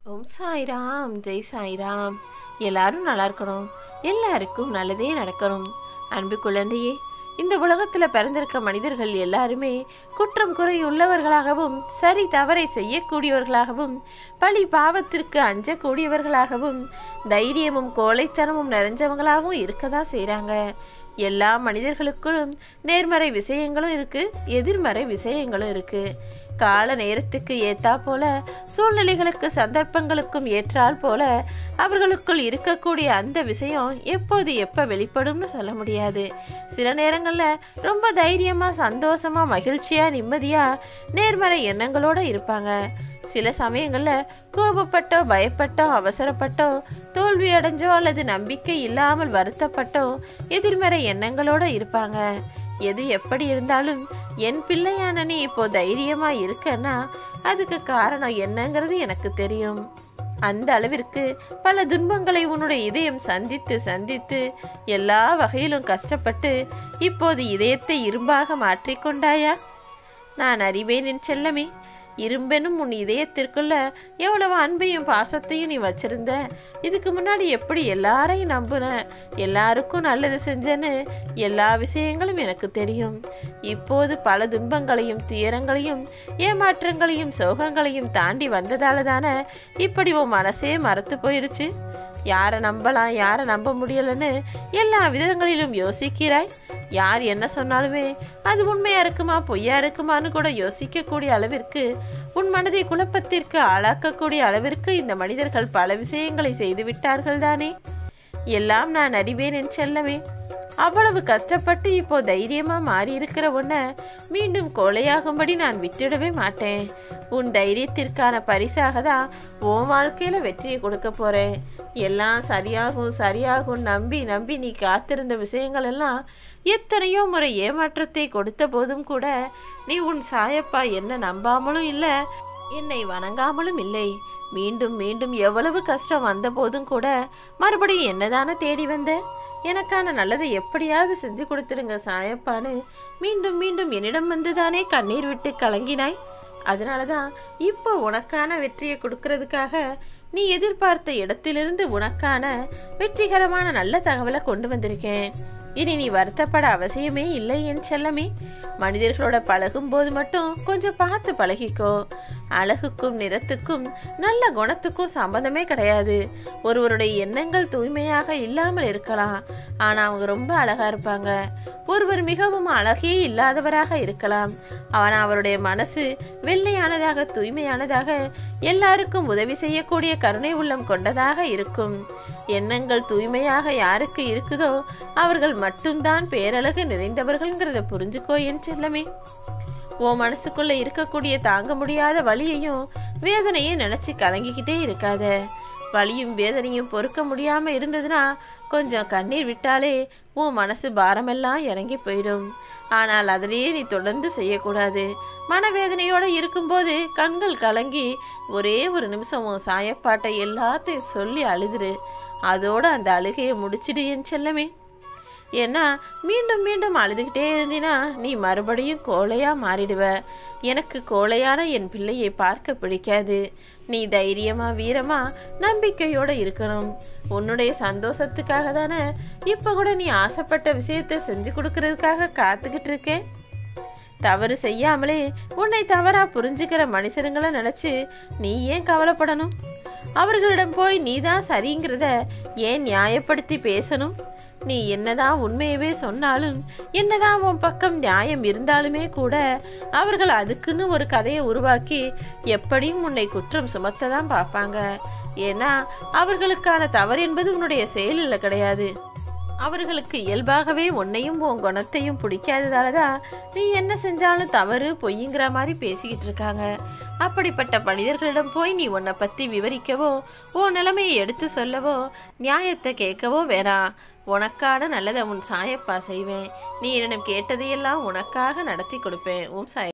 ஓம் சாய்ராம் ஜெய் சாய்ராம் எல்லாரும் நல்லா இருக்கணும் எல்லாருக்கும் நல்லதே நடக்கணும் அன்பு குழந்தையே இந்த உலகத்தில் பிறந்திருக்க மனிதர்கள் எல்லாருமே குற்றம் குறை உள்ளவர்களாகவும் சரி தவறை செய்யக்கூடியவர்களாகவும் பழி பாவத்திற்கு அஞ்சக்கூடியவர்களாகவும் தைரியமும் கோழைத்தனமும் நிறைஞ்சவங்களாகவும் இருக்க தான் செய்கிறாங்க எல்லா மனிதர்களுக்கும் நேர்மறை விஷயங்களும் இருக்குது எதிர்மறை விஷயங்களும் இருக்குது கால நேரத்துக்கு ஏத்தா போல சூழ்நிலைகளுக்கு சந்தர்ப்பங்களுக்கும் ஏற்றால் போல அவர்களுக்குள் இருக்கக்கூடிய அந்த விஷயம் எப்போது எப்போ வெளிப்படும்னு சொல்ல முடியாது சில நேரங்களில் ரொம்ப தைரியமாக சந்தோஷமாக மகிழ்ச்சியாக நிம்மதியாக நேர்மறை எண்ணங்களோடு இருப்பாங்க சில சமயங்களில் கோபப்பட்டோ பயப்பட்டோ அவசரப்பட்டோ தோல்வி அடைஞ்சோ அல்லது நம்பிக்கை இல்லாமல் வருத்தப்பட்டோ எதிர்மறை எண்ணங்களோடு இருப்பாங்க எது எப்படி இருந்தாலும் என் பிள்ளையான நீ இப்போ தைரியமா இருக்கன்னா அதுக்கு காரணம் என்னங்கிறது எனக்கு தெரியும் அந்த அளவிற்கு பல துன்பங்களை உன்னுடைய இதயம் சந்தித்து சந்தித்து எல்லா வகையிலும் கஷ்டப்பட்டு இப்போது இதயத்தை இரும்பாக மாற்றிக்கொண்டாயா நான் அறிவேன் என் செல்லமே இரும்பெனும் உன் இதயத்திற்குள்ள எவ்வளவு அன்பையும் பாசத்தையும் நீ வச்சிருந்த இதுக்கு முன்னாடி எப்படி எல்லாரையும் நம்புன எல்லாருக்கும் நல்லது செஞ்சேன்னு எல்லா விஷயங்களும் எனக்கு தெரியும் இப்போது பல துன்பங்களையும் துயரங்களையும் ஏமாற்றங்களையும் சோகங்களையும் தாண்டி வந்ததால தானே இப்படி உன் மனசே மறத்து போயிருச்சு யாரை நம்பலாம் யாரை நம்ப முடியலன்னு எல்லா விதங்களிலும் யோசிக்கிறாய் யார் என்ன சொன்னாலுமே அது உண்மையா இருக்குமா பொய்யா இருக்குமான்னு கூட யோசிக்கக்கூடிய அளவிற்கு உன் மனதை குழப்பத்திற்கு ஆளாக்கக்கூடிய அளவிற்கு இந்த மனிதர்கள் பல விஷயங்களை செய்து விட்டார்கள் தானே எல்லாம் நான் அறிவேன் என் செல்லமே அவ்வளவு கஷ்டப்பட்டு இப்போ தைரியமா மாறி இருக்கிற உன்னை மீண்டும் கொலையாகும்படி நான் விட்டுடவே மாட்டேன் உன் தைரியத்திற்கான பரிசாக தான் உன் வாழ்க்கையில வெற்றியை கொடுக்க போறேன் எல்லாம் சரியாகும் சரியாகும் நம்பி நம்பி நீ காத்திருந்த விஷயங்கள் எல்லாம் எத்தனையோ முறை ஏமாற்றத்தை கொடுத்த போதும் கூட நீ உன் சாயப்பா என்ன நம்பாமலும் இல்லை என்னை வணங்காமலும் இல்லை மீண்டும் மீண்டும் எவ்வளவு கஷ்டம் வந்த போதும் கூட மறுபடியும் என்னதானே தேடி வந்த எனக்கான நல்லதை எப்படியாவது செஞ்சு கொடுத்துருங்க சாயப்பான்னு மீண்டும் மீண்டும் என்னிடம் வந்துதானே கண்ணீர் விட்டு கலங்கினாய் அதனால தான் இப்போ உனக்கான வெற்றியை கொடுக்கறதுக்காக நீ எதிர்பார்த்த இடத்திலிருந்து உனக்கான வெற்றிகரமான நல்ல தகவலை கொண்டு வந்திருக்கேன் இனி நீ வருத்தப்பட அவசியமே இல்லை என் செல்லமே மனிதர்களோட பழகும் போது மட்டும் கொஞ்சம் பார்த்து பழகிக்கோ அழகுக்கும் நிறத்துக்கும் நல்ல குணத்துக்கும் சம்பந்தமே கிடையாது ஒருவருடைய எண்ணங்கள் தூய்மையாக இல்லாமல் இருக்கலாம் ஆனால் அவங்க ரொம்ப அழகா இருப்பாங்க ஒருவர் மிகவும் அழகே இல்லாதவராக இருக்கலாம் ஆனால் அவருடைய மனசு வெள்ளையானதாக தூய்மையானதாக எல்லாருக்கும் உதவி செய்யக்கூடிய கருணை உள்ளம் கொண்டதாக இருக்கும் எண்ணங்கள் தூய்மையாக யாருக்கு இருக்குதோ அவர்கள் மட்டும்தான் பேரழகு நிறைந்தவர்கள்ங்கிறத புரிஞ்சுக்கோ என் செல்லமே உன் மனசுக்குள்ள இருக்கக்கூடிய தாங்க முடியாத வலியையும் வேதனையும் நினைச்சு கலங்கிக்கிட்டே இருக்காத வலியும் வேதனையும் பொறுக்க முடியாம இருந்ததுன்னா கொஞ்சம் கண்ணீர் விட்டாலே உன் மனசு பாரமெல்லாம் இறங்கி போயிடும் ஆனால் அதிலேயே நீ தொடர்ந்து செய்யக்கூடாது மனவேதனையோடு இருக்கும்போது கண்கள் கலங்கி ஒரே ஒரு நிமிஷம் உன் சாயப்பாட்டை எல்லாத்தையும் சொல்லி அழுதுரு அதோட அந்த அழுகையை முடிச்சிடு என் செல்லமே ஏன்னா மீண்டும் மீண்டும் அழுதுகிட்டே இருந்தினா நீ மறுபடியும் கோழையாக மாறிடுவ எனக்கு கோழையான என் பிள்ளையை பார்க்க பிடிக்காது நீ தைரியமா வீரமா நம்பிக்கையோட இருக்கணும் உன்னுடைய சந்தோஷத்துக்காக தானே இப்போ கூட நீ ஆசைப்பட்ட விஷயத்தை செஞ்சு கொடுக்கறதுக்காக காத்துக்கிட்டு இருக்கேன் தவறு செய்யாமலே உன்னை தவறா புரிஞ்சுக்கிற மனுஷருங்களை நினச்சி நீ ஏன் கவலைப்படணும் அவர்களிடம் போய் நீதான் சரிங்கிறத ஏன் நியாயப்படுத்தி பேசணும் நீ என்னதான் உண்மையவே சொன்னாலும் என்னதான் உன் பக்கம் நியாயம் இருந்தாலுமே கூட அவர்கள் அதுக்குன்னு ஒரு கதையை உருவாக்கி எப்படியும் உன்னை குற்றம் சுமத்த தான் பார்ப்பாங்க ஏன்னா அவர்களுக்கான தவறு என்பது உன்னுடைய செயலில் கிடையாது அவர்களுக்கு இயல்பாகவே உன்னையும் உன் குணத்தையும் பிடிக்காததால தான் நீ என்ன செஞ்சாலும் தவறு பொய்யுங்கிற மாதிரி பேசிக்கிட்டு இருக்காங்க அப்படிப்பட்ட மனிதர்களிடம் போய் நீ உன்னை பற்றி விவரிக்கவோ உன் நிலைமையை எடுத்து சொல்லவோ நியாயத்தை கேட்கவோ வேணாம் உனக்கான நல்லதை உன் சாயப்பா செய்வேன் நீ என்னிடம் கேட்டதையெல்லாம் உனக்காக நடத்தி கொடுப்பேன் உன் சாய